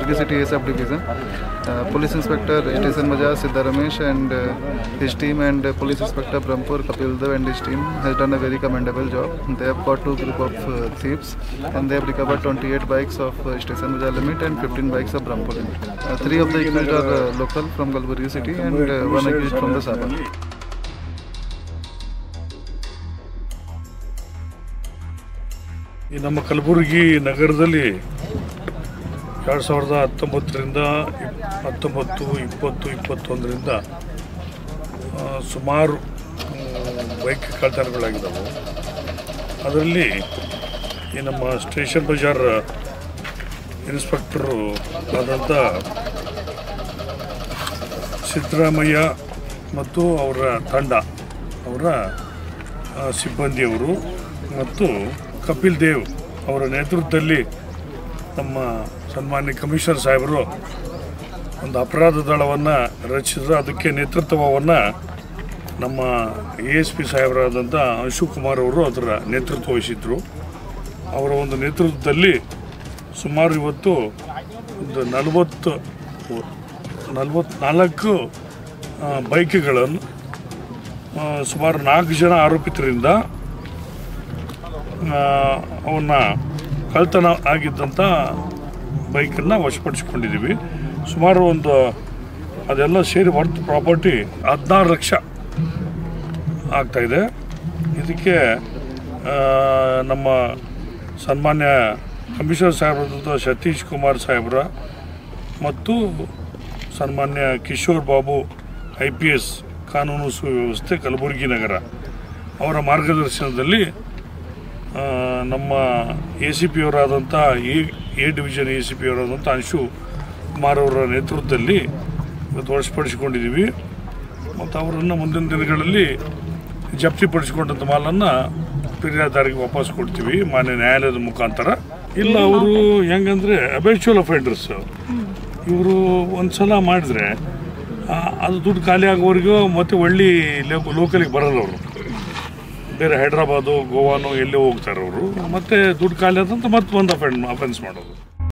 Kalaburgi City ASF Division. Uh, Police Inspector Station Bajaj Siddha Ramesh and uh, his team and uh, Police Inspector Brahmpur Kapil Dev and his team has done a very commendable job. They have caught two group of uh, thieves and they have recovered 28 bikes of uh, Station Bajaj limit and 15 bikes of Brahmpur limit. Uh, three of the accused are uh, local from Kalaburgi City and uh, one accused from the Sabah. ಈ ನಮ್ಮ ಕಲಬುರಗಿ ನಗರದಲ್ಲಿ ಎರಡು ಸಾವಿರದ ಹತ್ತೊಂಬತ್ತರಿಂದ ಇಪ್- ಹತ್ತೊಂಬತ್ತು ಇಪ್ಪತ್ತು ಇಪ್ಪತ್ತೊಂದರಿಂದ ಆ, ಸುಮಾರು ಮ್, ಬೈಕ್ ಕಳ್ತನಗಳಾಗಿದ್ದಾವೆ ಅದರಲ್ಲಿ ಈ ನಮ್ಮ ಸ್ಟೇಷನ್ ಬಜಾರ್ ಇನ್ಸ್ಪೆಕ್ಟರು ಆದಂಥ ಸಿದ್ದರಾಮಯ್ಯ ಮತ್ತು ಅವರ ತಂಡ ಅವರ ಆ, ಸಿಬ್ಬಂದಿಯವರು ಮತ್ತು ಕಪಿಲ್ ದೇವ್ ಅವರ ನೇತೃತ್ವದಲ್ಲಿ ನಮ್ಮ ಸನ್ಮಾನ್ಯ ಕಮಿಷನರ್ ಸಾಹೇಬರು ಒಂದು ಅಪರಾಧ ದಳವನ್ನು ರಚಿಸಿದ್ರು ಅದಕ್ಕೆ ನೇತೃತ್ವವನ್ನು ನಮ್ಮ ಎ ಎಸ್ ಪಿ ಸಾಹೇಬರಾದಂಥ ಅಂಶು ಕುಮಾರ್ ಅವರು ಅದರ ನೇತೃತ್ವ ವಹಿಸಿದ್ರು ಅವರ ಒಂದು ನೇತೃತ್ವದಲ್ಲಿ ಸುಮಾರು ಇವತ್ತು ಒಂದು ನಲವತ್ತು ನಲವತ್ನಾಲ್ಕು ಆ, ಬೈಕ್ಗಳನ್ನು ಆ, ಸುಮಾರು ನಾಲ್ಕು ಜನ ಆರೋಪಿತರಿಂದ ಅವನ್ನ ಕಳ್ತನ ಆಗಿದ್ದಂಥ ಬೈಕನ್ನು ವಶಪಡಿಸಿಕೊಂಡಿದ್ದೀವಿ ಸುಮಾರು ಒಂದು ಅದೆಲ್ಲ ಸೇರಿ ವರ್ತ್ ಪ್ರಾಪರ್ಟಿ ಹದಿನಾರು ಲಕ್ಷ ಆಗ್ತಾಯಿದೆ ಇದಕ್ಕೆ ಆ, ನಮ್ಮ ಸನ್ಮಾನ್ಯ ಕಮಿಷನರ್ ಸಾಹೇಬರಾದಂಥ ಸತೀಶ್ ಕುಮಾರ್ ಸಾಹೇಬ್ರ ಮತ್ತು ಸನ್ಮಾನ್ಯ Kishore Babu I P S ಕಾನೂನು ಸುವ್ಯವಸ್ಥೆ ಕಲಬುರಗಿ ನಗರ ಅವರ ಮಾರ್ಗದರ್ಶನದಲ್ಲಿ ಆ, ನಮ್ಮ ಎ ಸಿ ಪಿ ಅವರಾದಂಥ A A division A C P ಅವರಾದಂಥ ಅಂಶು ಕುಮಾರ್ ಅವರ ನೇತೃತ್ವದಲ್ಲಿ ಇವತ್ತು ವಶಪಡಿಸಿಕೊಂಡಿದ್ದೀವಿ ಮತ್ತು ಅವರನ್ನು ಮುಂದಿನ ದಿನಗಳಲ್ಲಿ ಜಪ್ತಿಪಡಿಸಿಕೊಂಡಂಥ ಮಾಲನ್ನು ಫಿರ್ಯಾದಾರಿಗೆ ವಾಪಸ್ ಕೊಡ್ತೀವಿ ಮಾನ್ಯ ನ್ಯಾಯಾಲಯದ ಮುಖಾಂತರ ಇಲ್ಲ ಅವರು ಹೆಂಗಂದ್ರೆ ಅಬೇಚುವಲ್ ಅಫೆಂಡರ್ಸ್ ಇವರು ಒಂದು ಸಲ ಮಾಡಿದ್ರೆ ಆ, ಅದು ದುಡ್ಡು ಖಾಲಿ ಆಗೋವರೆಗೂ ಮತ್ತೆ ಒಳ್ಳೆ ಲೋಕಲಿಗೆ ಬರಲ್ಲ ಅವರು ಬೇರೆ ಹೈದ್ರಾಬಾದು ಗೋವಾನು ಎಲ್ಲೇ ಹೋಗ್ತಾರೆ ಅವರು ಮತ್ತೆ ದುಡ್ಡು ಖಾಲಿ ಆದಂತ ಮತ್ತೆ ಒಂದು ಅಫೆಂಡ್ ಅಫೆನ್ಸ್ ಮಾಡೋದು